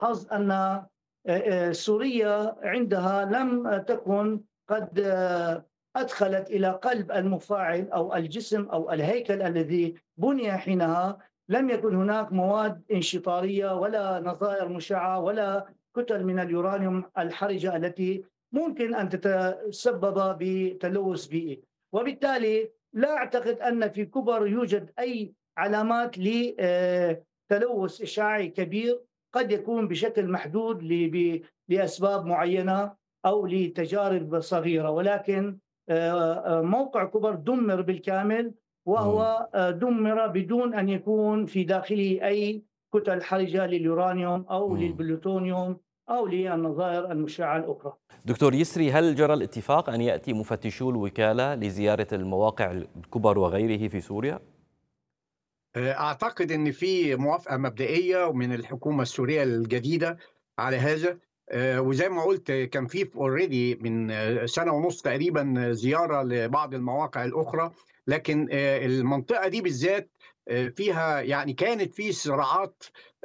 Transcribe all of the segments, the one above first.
حظ أن سوريا عندها لم تكن قد أدخلت إلى قلب المفاعل أو الجسم أو الهيكل الذي بني حينها لم يكن هناك مواد انشطارية ولا نظائر مشعة ولا كتل من اليورانيوم الحرجة التي ممكن أن تتسبب بتلوث بيئي وبالتالي لا أعتقد أن في كبر يوجد أي علامات لتلوث إشعاعي كبير قد يكون بشكل محدود لأسباب معينة أو لتجارب صغيرة ولكن موقع كبر دمر بالكامل وهو دمر بدون أن يكون في داخله أي كتل حرجة لليورانيوم أو للبلوتونيوم أو للنظائر المشعة الأخرى دكتور يسري هل جرى الاتفاق أن يأتي مفتشو الوكالة لزيارة المواقع الكبر وغيره في سوريا؟ أعتقد أن في موافقة مبدئية من الحكومة السورية الجديدة على هذا وزي ما قلت كان في اوريدي من سنه ونص تقريبا زياره لبعض المواقع الاخرى لكن المنطقه دي بالذات فيها يعني كانت في صراعات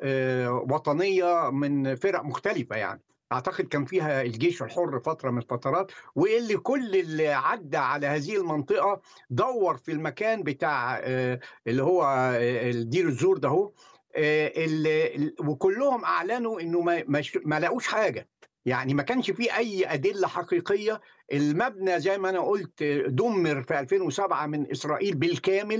وطنيه من فرق مختلفه يعني اعتقد كان فيها الجيش الحر فتره من الفترات واللي كل اللي عدى على هذه المنطقه دور في المكان بتاع اللي هو دير الزور ده هو وكلهم اعلنوا انه ما, ما لقوش حاجه يعني ما كانش فيه اي ادله حقيقيه المبنى زي ما انا قلت دمر في 2007 من اسرائيل بالكامل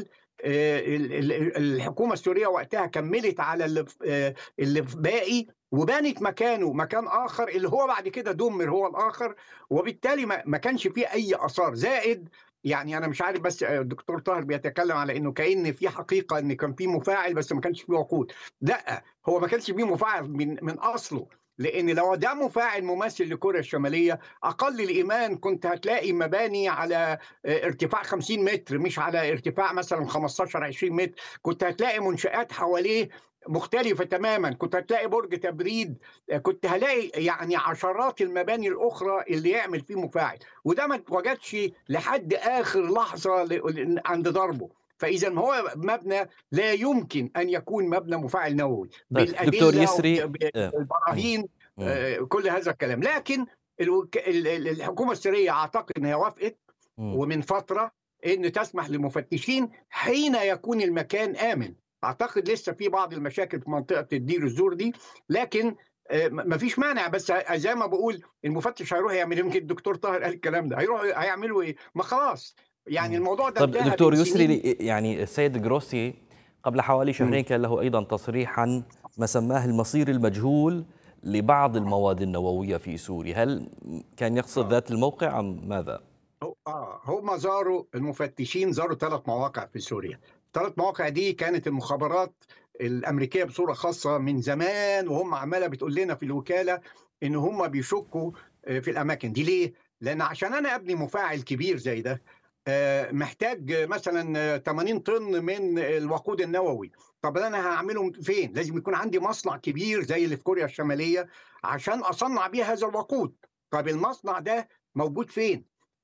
الحكومه السوريه وقتها كملت على اللي اللي باقي وبنت مكانه مكان اخر اللي هو بعد كده دمر هو الاخر وبالتالي ما كانش فيه اي اثار زائد يعني انا مش عارف بس الدكتور طاهر بيتكلم على انه كان في حقيقه ان كان في مفاعل بس ما كانش في وقود لا هو ما كانش في مفاعل من من اصله لان لو ده مفاعل مماثل لكوريا الشماليه اقل الايمان كنت هتلاقي مباني على ارتفاع 50 متر مش على ارتفاع مثلا 15 20 متر كنت هتلاقي منشات حواليه مختلفة تماما كنت هتلاقي برج تبريد كنت هلاقي يعني عشرات المباني الأخرى اللي يعمل فيه مفاعل وده ما اتوجدش لحد آخر لحظة عند ضربه فإذا هو مبنى لا يمكن أن يكون مبنى مفاعل نووي بالأدلة دكتور يسري البراهين كل هذا الكلام لكن الحكومة السورية أعتقد أنها وافقت ومن فترة أن تسمح للمفتشين حين يكون المكان آمن اعتقد لسه في بعض المشاكل في منطقه الدير الزور دي لكن ما فيش مانع بس زي ما بقول المفتش هيروح يعمل يمكن الدكتور طاهر قال الكلام ده هيروح هيعملوا ايه؟ ما خلاص يعني الموضوع ده طب دكتور يسري يعني السيد جروسي قبل حوالي شهرين كان له ايضا تصريح عن ما سماه المصير المجهول لبعض المواد النوويه في سوريا، هل كان يقصد ذات الموقع ام ماذا؟ اه هم زاروا المفتشين زاروا ثلاث مواقع في سوريا، الثلاث مواقع دي كانت المخابرات الامريكيه بصوره خاصه من زمان وهم عماله بتقول لنا في الوكاله ان هم بيشكوا في الاماكن دي ليه؟ لان عشان انا ابني مفاعل كبير زي ده محتاج مثلا 80 طن من الوقود النووي طب انا هعمله فين لازم يكون عندي مصنع كبير زي اللي في كوريا الشماليه عشان اصنع بيه هذا الوقود طب المصنع ده موجود فين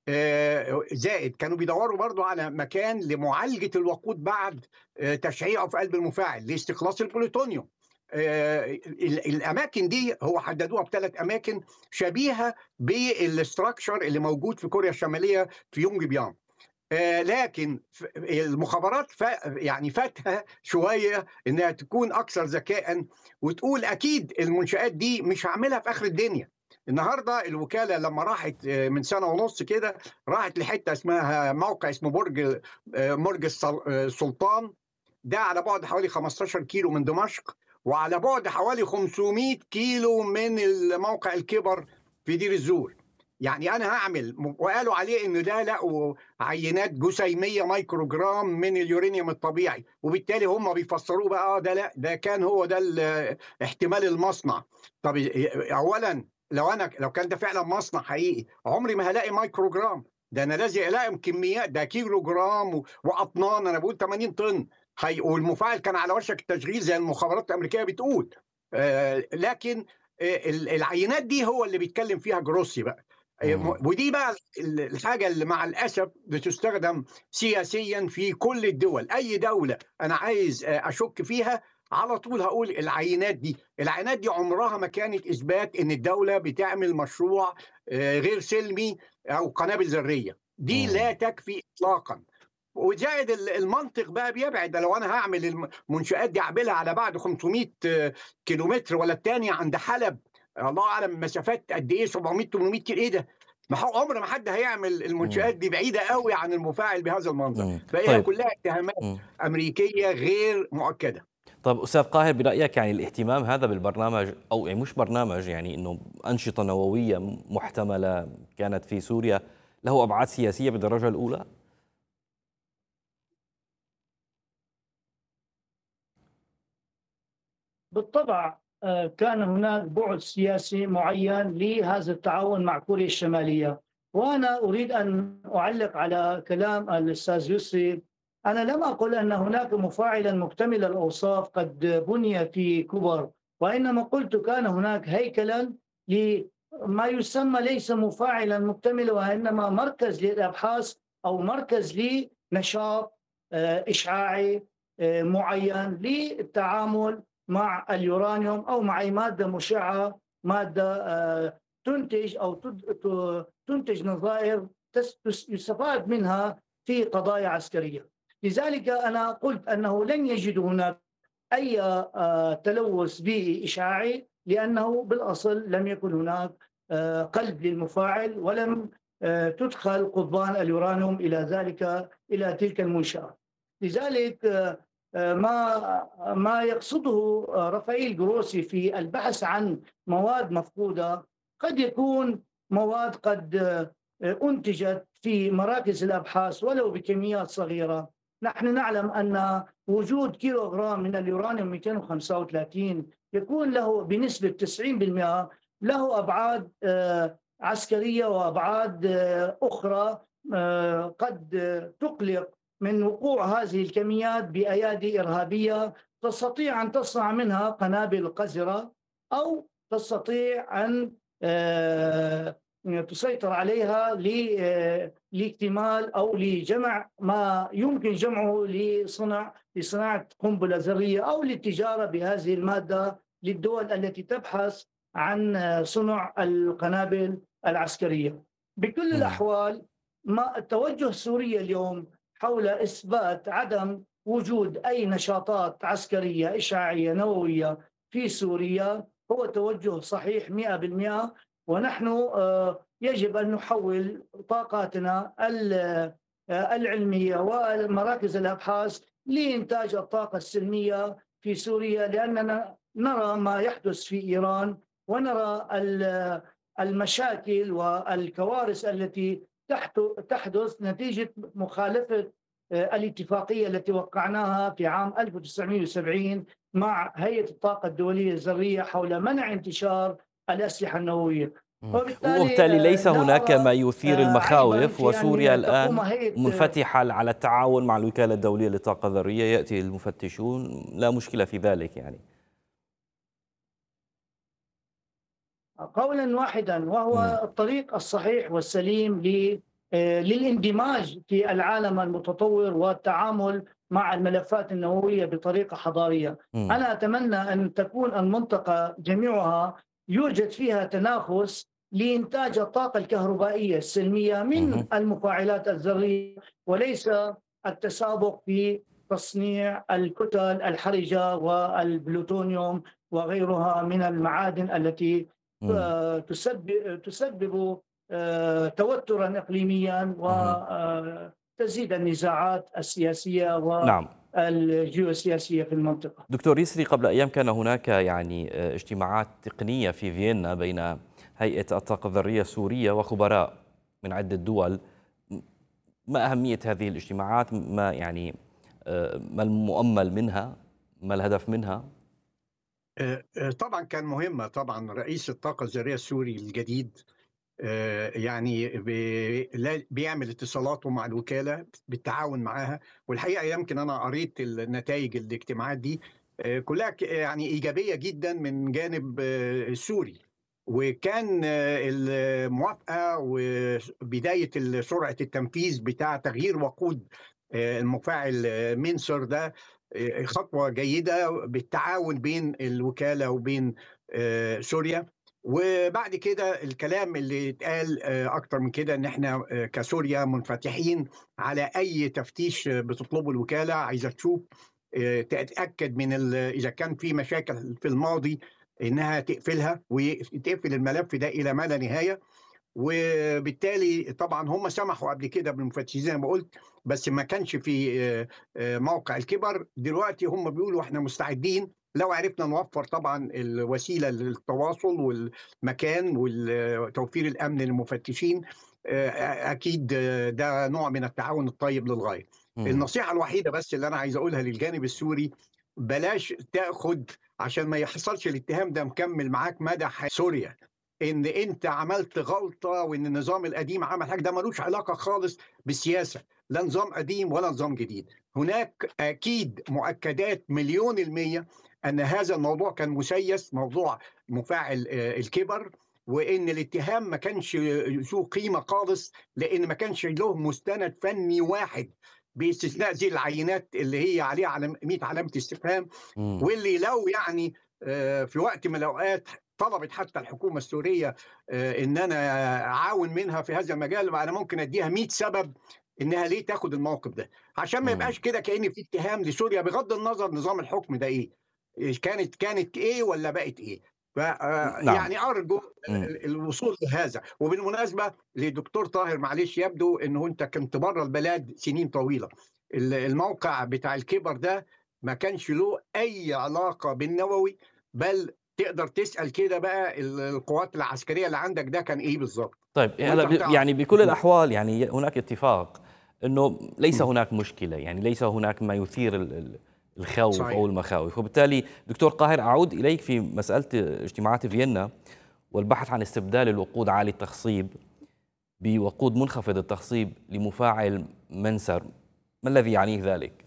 زائد كانوا بيدوروا برضو على مكان لمعالجة الوقود بعد تشعيعه في قلب المفاعل لاستخلاص البلوتونيوم الاماكن دي هو حددوها بثلاث اماكن شبيهه بالاستراكشر اللي موجود في كوريا الشماليه في يونج بيانج لكن المخابرات يعني فاتها شويه انها تكون اكثر ذكاء وتقول اكيد المنشات دي مش هعملها في اخر الدنيا النهارده الوكاله لما راحت من سنه ونص كده راحت لحته اسمها موقع اسمه برج مرج السلطان ده على بعد حوالي 15 كيلو من دمشق وعلى بعد حوالي 500 كيلو من الموقع الكبر في دير الزور يعني انا هعمل وقالوا عليه ان ده لقوا عينات جسيميه مايكرو جرام من اليورانيوم الطبيعي وبالتالي هم بيفسروه بقى ده لا ده كان هو ده احتمال المصنع طب اولا لو انا لو كان ده فعلا مصنع حقيقي عمري ما هلاقي مايكرو جرام ده انا لازم الاقي كميات ده كيلو جرام واطنان انا بقول 80 طن هي والمفاعل كان على وشك التشغيل زي المخابرات الامريكيه بتقول آه لكن آه العينات دي هو اللي بيتكلم فيها جروسي بقى ودي بقى الحاجه اللي مع الاسف بتستخدم سياسيا في كل الدول اي دوله انا عايز اشك فيها على طول هقول العينات دي العينات دي عمرها ما كانت اثبات ان الدوله بتعمل مشروع غير سلمي او قنابل ذريه دي لا تكفي اطلاقا وزائد المنطق بقى بيبعد ده لو انا هعمل المنشات دي اعملها على بعد 500 كيلومتر ولا الثانيه عند حلب الله اعلم مسافات قد ايه 700 800 كيلو ايه ده ما هو عمر ما حد هيعمل المنشآت دي بعيدة قوي عن المفاعل بهذا المنظر فهي طيب. كلها اتهامات أمريكية غير مؤكدة طيب استاذ قاهر برايك يعني الاهتمام هذا بالبرنامج او يعني مش برنامج يعني انه انشطه نوويه محتمله كانت في سوريا له ابعاد سياسيه بالدرجه الاولى؟ بالطبع كان هناك بعد سياسي معين لهذا التعاون مع كوريا الشماليه وانا اريد ان اعلق على كلام الاستاذ يسري انا لم اقل ان هناك مفاعلا مكتمل الاوصاف قد بني في كبر وانما قلت كان هناك هيكلا لما يسمى ليس مفاعلا مكتملا وانما مركز للابحاث او مركز لنشاط اشعاعي معين للتعامل مع اليورانيوم او مع اي ماده مشعه ماده تنتج او تنتج نظائر يستفاد منها في قضايا عسكريه لذلك انا قلت انه لن يجد هناك اي تلوث بيئي اشعاعي لانه بالاصل لم يكن هناك قلب للمفاعل ولم تدخل قضبان اليورانيوم الى ذلك الى تلك المنشاه لذلك ما ما يقصده رافائيل جروسي في البحث عن مواد مفقوده قد يكون مواد قد انتجت في مراكز الابحاث ولو بكميات صغيره نحن نعلم ان وجود كيلوغرام من اليورانيوم 235 يكون له بنسبه 90% له ابعاد عسكريه وابعاد اخرى قد تقلق من وقوع هذه الكميات بايادي ارهابيه تستطيع ان تصنع منها قنابل قذره او تستطيع ان تسيطر عليها لاكتمال او لجمع ما يمكن جمعه لصنع لصناعه قنبله ذريه او للتجاره بهذه الماده للدول التي تبحث عن صنع القنابل العسكريه. بكل الاحوال ما التوجه السوري اليوم حول اثبات عدم وجود اي نشاطات عسكريه اشعاعيه نوويه في سوريا هو توجه صحيح 100% ونحن يجب ان نحول طاقاتنا العلميه ومراكز الابحاث لانتاج الطاقه السلميه في سوريا لاننا نرى ما يحدث في ايران ونرى المشاكل والكوارث التي تحدث نتيجة مخالفة الاتفاقية التي وقعناها في عام 1970 مع هيئة الطاقة الدولية الذرية حول منع انتشار الأسلحة النووية وبالتالي, وبالتالي ليس هناك ما يثير المخاوف وسوريا الآن منفتحة على التعاون مع الوكالة الدولية للطاقة الذرية يأتي المفتشون لا مشكلة في ذلك يعني قولا واحدا وهو الطريق الصحيح والسليم للاندماج في العالم المتطور والتعامل مع الملفات النوويه بطريقه حضاريه. م. انا اتمنى ان تكون المنطقه جميعها يوجد فيها تنافس لانتاج الطاقه الكهربائيه السلميه من م. المفاعلات الذريه وليس التسابق في تصنيع الكتل الحرجه والبلوتونيوم وغيرها من المعادن التي تسبب تسبب توترا اقليميا وتزيد النزاعات السياسيه و نعم. الجيوسياسية في المنطقة دكتور يسري قبل أيام كان هناك يعني اجتماعات تقنية في فيينا بين هيئة الطاقة الذرية السورية وخبراء من عدة دول ما أهمية هذه الاجتماعات ما يعني ما المؤمل منها ما الهدف منها طبعا كان مهمة طبعا رئيس الطاقة الذرية السوري الجديد يعني بيعمل اتصالاته مع الوكالة بالتعاون معاها والحقيقة يمكن أنا قريت النتائج الاجتماعات دي كلها يعني إيجابية جدا من جانب السوري وكان الموافقة وبداية سرعة التنفيذ بتاع تغيير وقود المفاعل منصر ده خطوه جيده بالتعاون بين الوكاله وبين سوريا وبعد كده الكلام اللي اتقال اكتر من كده ان احنا كسوريا منفتحين على اي تفتيش بتطلبه الوكاله عايزه تشوف تتاكد من اذا كان في مشاكل في الماضي انها تقفلها وتقفل الملف ده الى ما لا نهايه وبالتالي طبعا هم سمحوا قبل كده بالمفتشين زي ما قلت بس ما كانش في موقع الكبر دلوقتي هم بيقولوا احنا مستعدين لو عرفنا نوفر طبعا الوسيله للتواصل والمكان وتوفير الامن للمفتشين اكيد ده نوع من التعاون الطيب للغايه. م. النصيحه الوحيده بس اللي انا عايز اقولها للجانب السوري بلاش تاخد عشان ما يحصلش الاتهام ده مكمل معاك مدى سوريا ان انت عملت غلطه وان النظام القديم عمل حاجه ده ملوش علاقه خالص بالسياسه لا نظام قديم ولا نظام جديد هناك اكيد مؤكدات مليون الميه ان هذا الموضوع كان مسيس موضوع مفاعل الكبر وان الاتهام ما كانش ذو قيمه خالص لان ما كانش له مستند فني واحد باستثناء زي العينات اللي هي عليها علم 100 علامه استفهام واللي لو يعني في وقت من الاوقات طلبت حتى الحكومه السوريه ان انا اعاون منها في هذا المجال انا ممكن اديها 100 سبب انها ليه تاخد الموقف ده عشان ما يبقاش كده كان في اتهام لسوريا بغض النظر نظام الحكم ده ايه كانت كانت ايه ولا بقت ايه ف نعم. يعني ارجو الوصول لهذا وبالمناسبه لدكتور طاهر معلش يبدو انه انت كنت بره البلاد سنين طويله الموقع بتاع الكبر ده ما كانش له اي علاقه بالنووي بل تقدر تسال كده بقى القوات العسكريه اللي عندك ده كان ايه بالظبط طيب هلا يعني بكل الاحوال يعني هناك اتفاق انه ليس هناك مشكله يعني ليس هناك ما يثير الخوف صحيح. او المخاوف وبالتالي دكتور قاهر اعود اليك في مساله اجتماعات فيينا والبحث عن استبدال الوقود عالي التخصيب بوقود منخفض التخصيب لمفاعل منسر ما الذي يعنيه ذلك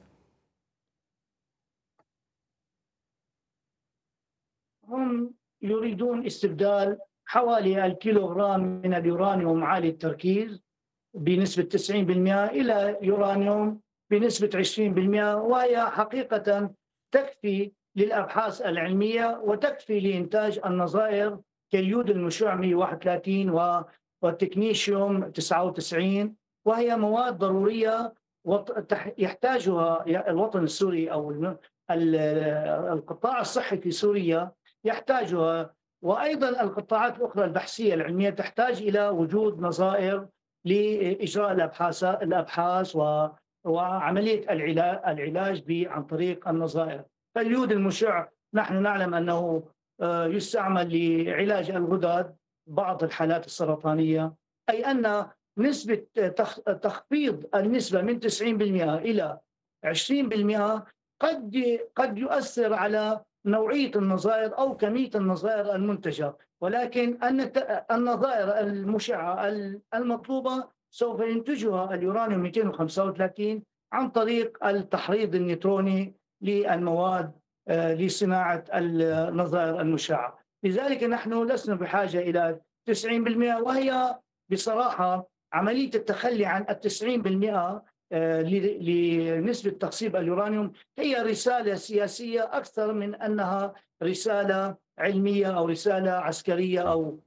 هم يريدون استبدال حوالي الكيلوغرام من اليورانيوم عالي التركيز بنسبة 90% إلى يورانيوم بنسبة 20% وهي حقيقة تكفي للأبحاث العلمية وتكفي لإنتاج النظائر كاليود المشع 131 والتكنيشيوم 99 وهي مواد ضرورية يحتاجها الوطن السوري أو القطاع الصحي في سوريا يحتاجها وايضا القطاعات الاخرى البحثيه العلميه تحتاج الى وجود نظائر لاجراء الابحاث الابحاث وعمليه العلاج العلاج عن طريق النظائر فاليود المشع نحن نعلم انه يستعمل لعلاج الغدد بعض الحالات السرطانيه اي ان نسبه تخفيض النسبه من 90% الى 20% قد قد يؤثر على نوعيه النظائر او كميه النظائر المنتجه ولكن ان النظائر المشعه المطلوبه سوف ينتجها اليورانيوم 235 عن طريق التحريض النيوتروني للمواد لصناعه النظائر المشعه لذلك نحن لسنا بحاجه الى 90% وهي بصراحه عمليه التخلي عن ال 90% لنسبة تخصيب اليورانيوم هي رسالة سياسية أكثر من أنها رسالة علمية أو رسالة عسكرية أو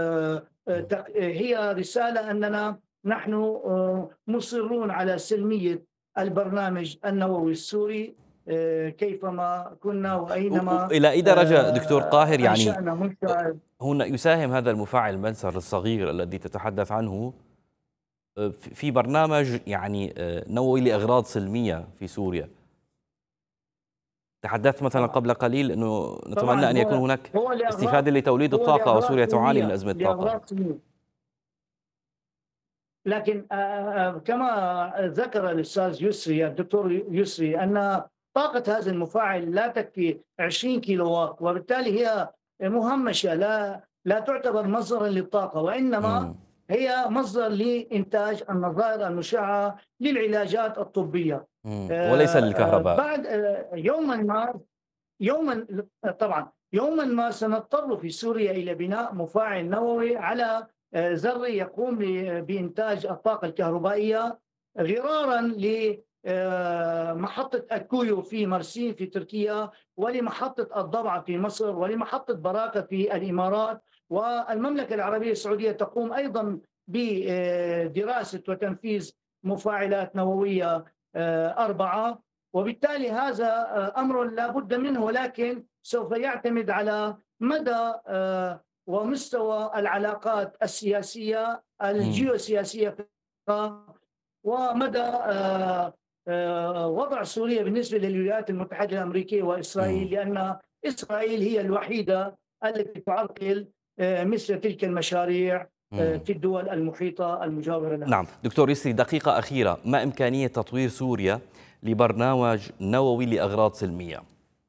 هي رسالة أننا نحن مصرون على سلمية البرنامج النووي السوري كيفما كنا واينما الى اي درجه دكتور قاهر يعني هنا يساهم هذا المفاعل المنسر الصغير الذي تتحدث عنه في برنامج يعني نووي لاغراض سلميه في سوريا تحدثت مثلا قبل قليل انه نتمنى ان يكون هناك استفاده لتوليد الطاقه وسوريا تعاني من ازمه طاقه لكن كما ذكر الاستاذ يسري الدكتور يسري ان طاقه هذا المفاعل لا تكفي 20 كيلو واط وبالتالي هي مهمشه لا لا تعتبر مصدرا للطاقه وانما م. هي مصدر لإنتاج النظائر المشعة للعلاجات الطبية وليس للكهرباء بعد يوما ما يوما طبعا يوما ما سنضطر في سوريا إلى بناء مفاعل نووي على ذري يقوم بإنتاج الطاقة الكهربائية غرارا محطة أكويو في مرسين في تركيا ولمحطة الضبعة في مصر ولمحطة براكة في الإمارات والمملكة العربية السعودية تقوم أيضا بدراسة وتنفيذ مفاعلات نووية أربعة وبالتالي هذا أمر لا بد منه ولكن سوف يعتمد على مدى ومستوى العلاقات السياسية الجيوسياسية ومدى وضع سوريا بالنسبة للولايات المتحدة الأمريكية وإسرائيل لأن إسرائيل هي الوحيدة التي تعرقل مثل تلك المشاريع في الدول المحيطة المجاورة لها نعم دكتور يسري دقيقة أخيرة ما إمكانية تطوير سوريا لبرنامج نووي لأغراض سلمية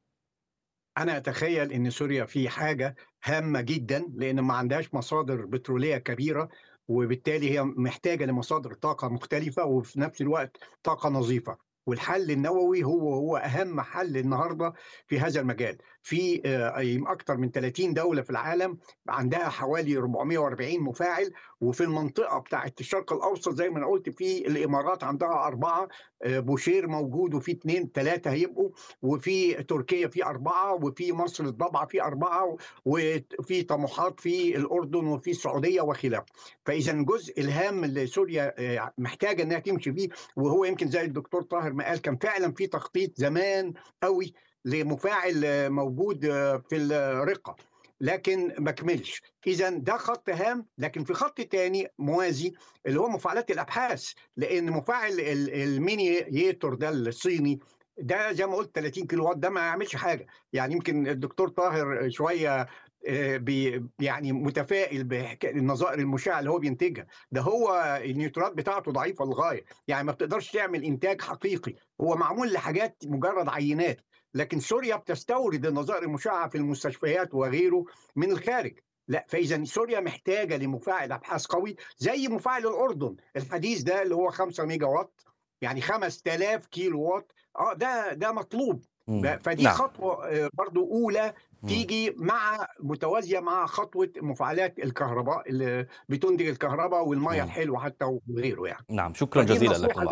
أنا أتخيل أن سوريا في حاجة هامة جدا لأن ما عندهاش مصادر بترولية كبيرة وبالتالي هي محتاجة لمصادر طاقة مختلفة وفي نفس الوقت طاقة نظيفة والحل النووي هو هو اهم حل النهارده في هذا المجال في اكثر من 30 دوله في العالم عندها حوالي 440 مفاعل وفي المنطقه بتاعه الشرق الاوسط زي ما انا قلت في الامارات عندها اربعه بوشير موجود وفي اثنين ثلاثه هيبقوا وفي تركيا في اربعه وفي مصر الضبعه في اربعه وفي طموحات في الاردن وفي السعوديه وخلافه فاذا الجزء الهام اللي سوريا محتاجه انها تمشي فيه وهو يمكن زي الدكتور طاهر ما قال كان فعلا في تخطيط زمان قوي لمفاعل موجود في الرقه لكن ما كملش اذا ده خط هام لكن في خط تاني موازي اللي هو مفاعلات الابحاث لان مفاعل الميني ييتور ده الصيني ده زي ما قلت 30 كيلو وات ده ما يعملش حاجه يعني يمكن الدكتور طاهر شويه بي يعني متفائل بالنظائر المشعه اللي هو بينتجها ده هو النيوترات بتاعته ضعيفه للغايه يعني ما بتقدرش تعمل انتاج حقيقي هو معمول لحاجات مجرد عينات لكن سوريا بتستورد النظائر المشعه في المستشفيات وغيره من الخارج لا فاذا سوريا محتاجه لمفاعل ابحاث قوي زي مفاعل الاردن الحديث ده اللي هو 5 ميجا وات يعني 5000 كيلو وات اه ده ده مطلوب فدي نعم. خطوه برضو اولى تيجي مع متوازيه مع خطوه مفاعلات الكهرباء اللي بتنتج الكهرباء والميه الحلوه حتى وغيره يعني نعم شكرا جزيلا لكم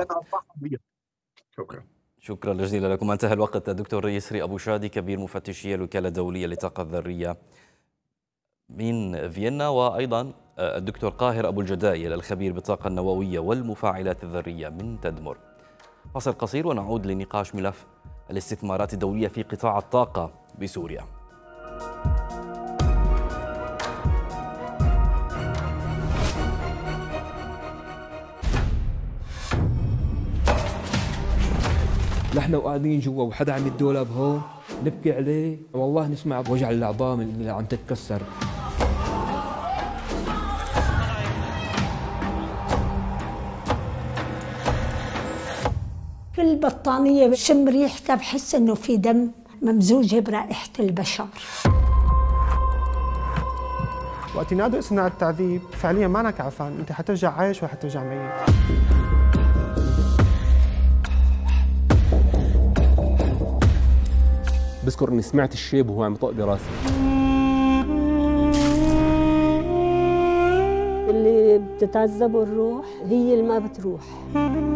شكرا شكرا جزيلا لكم انتهى الوقت الدكتور يسري ابو شادي كبير مفتشي الوكاله الدوليه للطاقه الذريه من فيينا وايضا الدكتور قاهر ابو الجدايل الخبير بالطاقه النوويه والمفاعلات الذريه من تدمر فصل قصير ونعود لنقاش ملف الاستثمارات الدوليه في قطاع الطاقه بسوريا نحن وقاعدين جوا وحدا عم الدولاب هون نبكي عليه والله نسمع وجع العظام اللي عم تتكسر في البطانية بشم ريحتها بحس انه في دم ممزوجة برائحة البشر وقت ينادوا اسمنا على التعذيب فعليا ما انك عفان انت حترجع عايش وحترجع ميت بذكر اني سمعت الشيب وهو عم يطق براسي اللي بتتعذب الروح هي اللي ما بتروح